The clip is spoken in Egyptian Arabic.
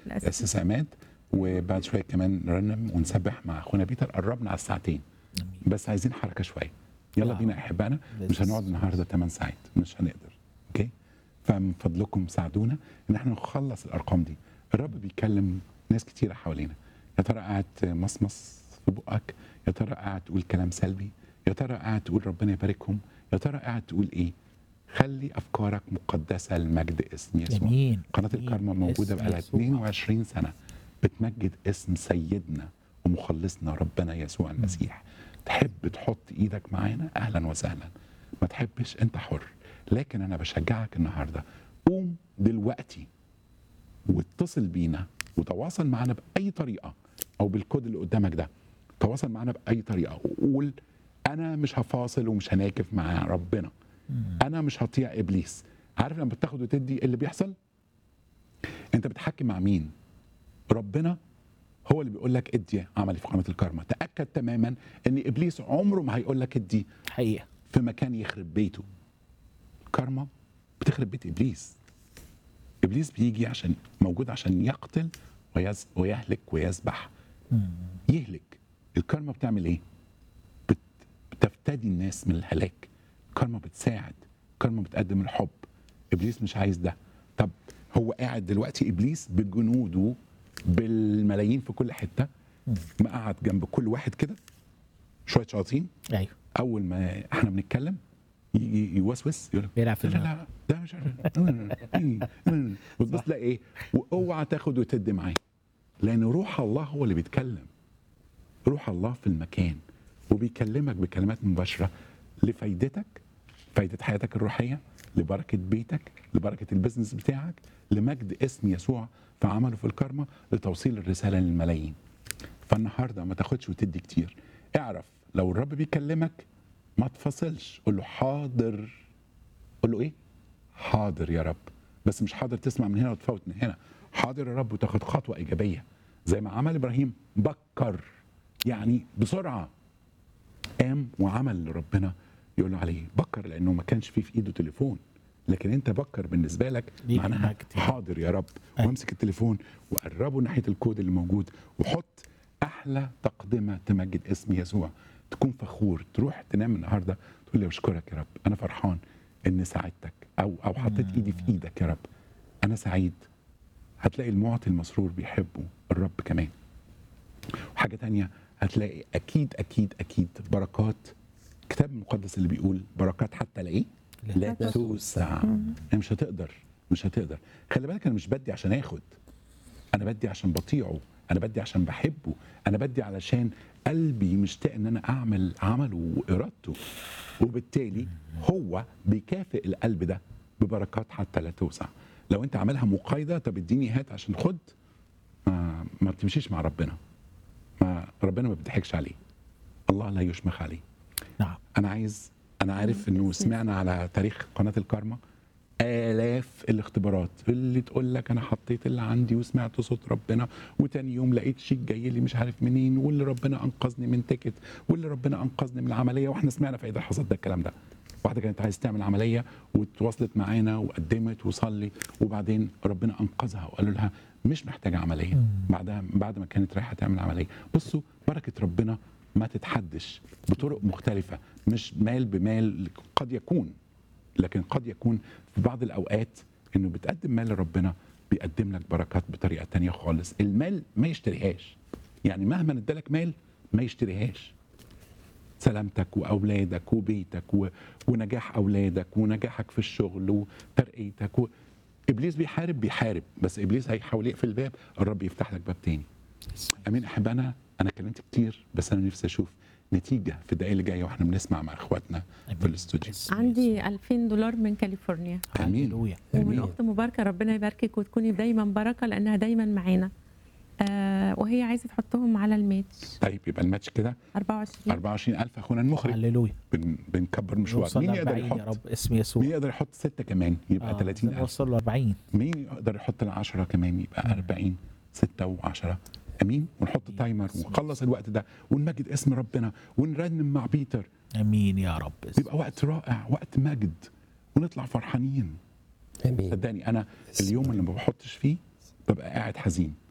الأساس. اساس عماد وبعد شويه كمان نرنم ونسبح مع اخونا بيتر قربنا على الساعتين بس عايزين حركه شويه يلا نعم. بينا يا احبائنا مش هنقعد النهارده 8 ساعات مش هنقدر اوكي فمن فضلكم ساعدونا ان احنا نخلص الارقام دي الرب بيكلم ناس كتيره حوالينا يا ترى قاعد مصمص في بقك يا ترى قاعد تقول كلام سلبي يا ترى قاعد تقول ربنا يباركهم يا ترى قاعد تقول ايه خلي افكارك مقدسه لمجد اسم يسوع جميل قناه جميل. الكارما موجوده اسم بقالها يسوع. 22 سنه بتمجد اسم سيدنا ومخلصنا ربنا يسوع المسيح تحب تحط ايدك معانا اهلا وسهلا ما تحبش انت حر لكن انا بشجعك النهارده قوم دلوقتي واتصل بينا وتواصل معنا باي طريقه او بالكود اللي قدامك ده تواصل معنا باي طريقه وقول انا مش هفاصل ومش هناكف مع ربنا انا مش هطيع ابليس عارف لما بتاخد وتدي إيه اللي بيحصل انت بتحكي مع مين ربنا هو اللي بيقول لك ادي عملي في قناه الكارما تاكد تماما ان ابليس عمره ما هيقول لك ادي حقيقه في مكان يخرب بيته كارما بتخرب بيت ابليس ابليس بيجي عشان موجود عشان يقتل ويز ويهلك ويذبح يهلك الكارما بتعمل ايه بت بتفتدي الناس من الهلاك الكارما بتساعد الكارما بتقدم الحب ابليس مش عايز ده طب هو قاعد دلوقتي ابليس بجنوده بالملايين في كل حته مقعد جنب كل واحد كده شويه شياطين ايوه اول ما احنا بنتكلم يجي يوسوس يقول لك بيلعب في لا لا دماغك. لا ده مش عارف وتبص تلاقي ايه واوعى تاخد وتدي معاه لان روح الله هو اللي بيتكلم روح الله في المكان وبيكلمك بكلمات مباشره لفايدتك فايده حياتك الروحيه لبركه بيتك لبركه البزنس بتاعك لمجد اسم يسوع في عمله في الكارما لتوصيل الرساله للملايين فالنهارده ما تاخدش وتدي كتير اعرف لو الرب بيكلمك ما تفصلش قول له حاضر قول له ايه حاضر يا رب بس مش حاضر تسمع من هنا وتفوت من هنا حاضر يا رب وتاخد خطوه ايجابيه زي ما عمل ابراهيم بكر يعني بسرعه قام وعمل اللي ربنا يقول له عليه بكر لانه ما كانش فيه في ايده تليفون لكن انت بكر بالنسبه لك ليك معناها مجد. حاضر يا رب أيوة. وامسك التليفون وقربه ناحيه الكود اللي موجود وحط احلى تقدمه تمجد اسم يسوع تكون فخور تروح تنام النهارده تقول لي اشكرك يا رب انا فرحان ان ساعدتك او او حطيت ايدي في ايدك يا رب انا سعيد هتلاقي المعطي المسرور بيحبه الرب كمان وحاجه تانية هتلاقي اكيد اكيد اكيد بركات الكتاب المقدس اللي بيقول بركات حتى لا ايه لا توسع يعني مش هتقدر مش هتقدر خلي بالك انا مش بدي عشان اخد انا بدي عشان بطيعه انا بدي عشان بحبه انا بدي علشان قلبي مشتاق ان انا اعمل عمله وارادته وبالتالي هو بيكافئ القلب ده ببركات حتى لا توسع لو انت عاملها مقايضه طب اديني هات عشان خد ما ما بتمشيش مع ربنا ما ربنا ما بيضحكش عليه الله لا يشمخ عليه نعم انا عايز انا عارف انه سمعنا على تاريخ قناه الكارما آلاف الاختبارات اللي تقول لك أنا حطيت اللي عندي وسمعت صوت ربنا وتاني يوم لقيت شيك جاي لي مش عارف منين واللي ربنا أنقذني من تيكت واللي ربنا أنقذني من العملية وإحنا سمعنا في عيد الحصاد ده الكلام ده واحدة كانت عايز تعمل عملية وتواصلت معانا وقدمت وصلي وبعدين ربنا أنقذها وقالوا لها مش محتاجة عملية بعدها بعد ما كانت رايحة تعمل عملية بصوا بركة ربنا ما تتحدش بطرق مختلفة مش مال بمال قد يكون لكن قد يكون في بعض الاوقات انه بتقدم مال لربنا بيقدم لك بركات بطريقه تانية خالص المال ما يشتريهاش يعني مهما ادالك مال ما يشتريهاش سلامتك واولادك وبيتك و... ونجاح اولادك ونجاحك في الشغل وترقيتك و... ابليس بيحارب بيحارب بس ابليس هيحاول يقفل الباب الرب يفتح لك باب تاني امين احب انا انا اتكلمت كتير بس انا نفسي اشوف نتيجه في الدقايق اللي جايه واحنا بنسمع مع اخواتنا في الاستوديو اسم عندي 2000 دولار من كاليفورنيا آمين. هللويا ومن آمين. اخت مباركه ربنا يباركك وتكوني دايما بركه لانها دايما معانا آه وهي عايزه تحطهم على الماتش طيب يبقى الماتش كده 24 24000 اخونا المخرج هللويا بن بنكبر مشوار نوصل مين ل يقدر 40 يا يحط رب اسم يسوع مين يقدر يحط ستة كمان يبقى آه، 30000 نوصل ل 40 مين يقدر يحط العشرة كمان يبقى 40 6 و10 امين ونحط تايمر ونخلص الوقت ده ونمجد اسم ربنا ونرنم مع بيتر امين يا رب يبقى وقت رائع وقت مجد ونطلع فرحانين امين صدقني انا اليوم اللي ما بحطش فيه ببقى قاعد حزين